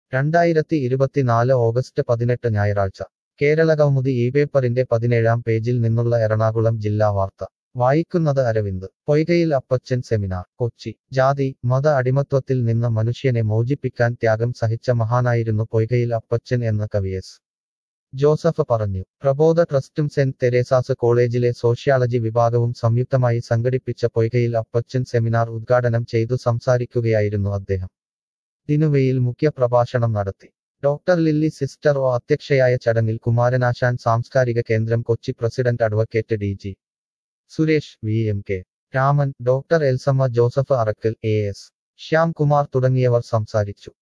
രണ്ടായിരത്തി ഇരുപത്തിനാല് ഓഗസ്റ്റ് പതിനെട്ട് ഞായറാഴ്ച കേരളകൗമുദി ഈ പേപ്പറിന്റെ പതിനേഴാം പേജിൽ നിന്നുള്ള എറണാകുളം ജില്ലാ വാർത്ത വായിക്കുന്നത് അരവിന്ദ് പൊയ്കയിൽ അപ്പച്ചൻ സെമിനാർ കൊച്ചി ജാതി മത അടിമത്വത്തിൽ നിന്ന് മനുഷ്യനെ മോചിപ്പിക്കാൻ ത്യാഗം സഹിച്ച മഹാനായിരുന്നു പൊയ്കയിൽ അപ്പച്ചൻ എന്ന കവിയസ് ജോസഫ് പറഞ്ഞു പ്രബോധ ട്രസ്റ്റും സെന്റ് തെരേസാസ് കോളേജിലെ സോഷ്യാളജി വിഭാഗവും സംയുക്തമായി സംഘടിപ്പിച്ച പൊയ്കയിൽ അപ്പച്ചൻ സെമിനാർ ഉദ്ഘാടനം ചെയ്തു സംസാരിക്കുകയായിരുന്നു അദ്ദേഹം ദിനുവയിൽ മുഖ്യ പ്രഭാഷണം നടത്തി ഡോക്ടർ ലില്ലി സിസ്റ്റർ ഒ അധ്യക്ഷയായ ചടങ്ങിൽ കുമാരനാശാൻ സാംസ്കാരിക കേന്ദ്രം Kochi president advocate D G Suresh V M K Raman doctor Elsamma Joseph Arakkal A S Shyam Kumar തുടങ്ങിയവർ സംസാരിച്ചു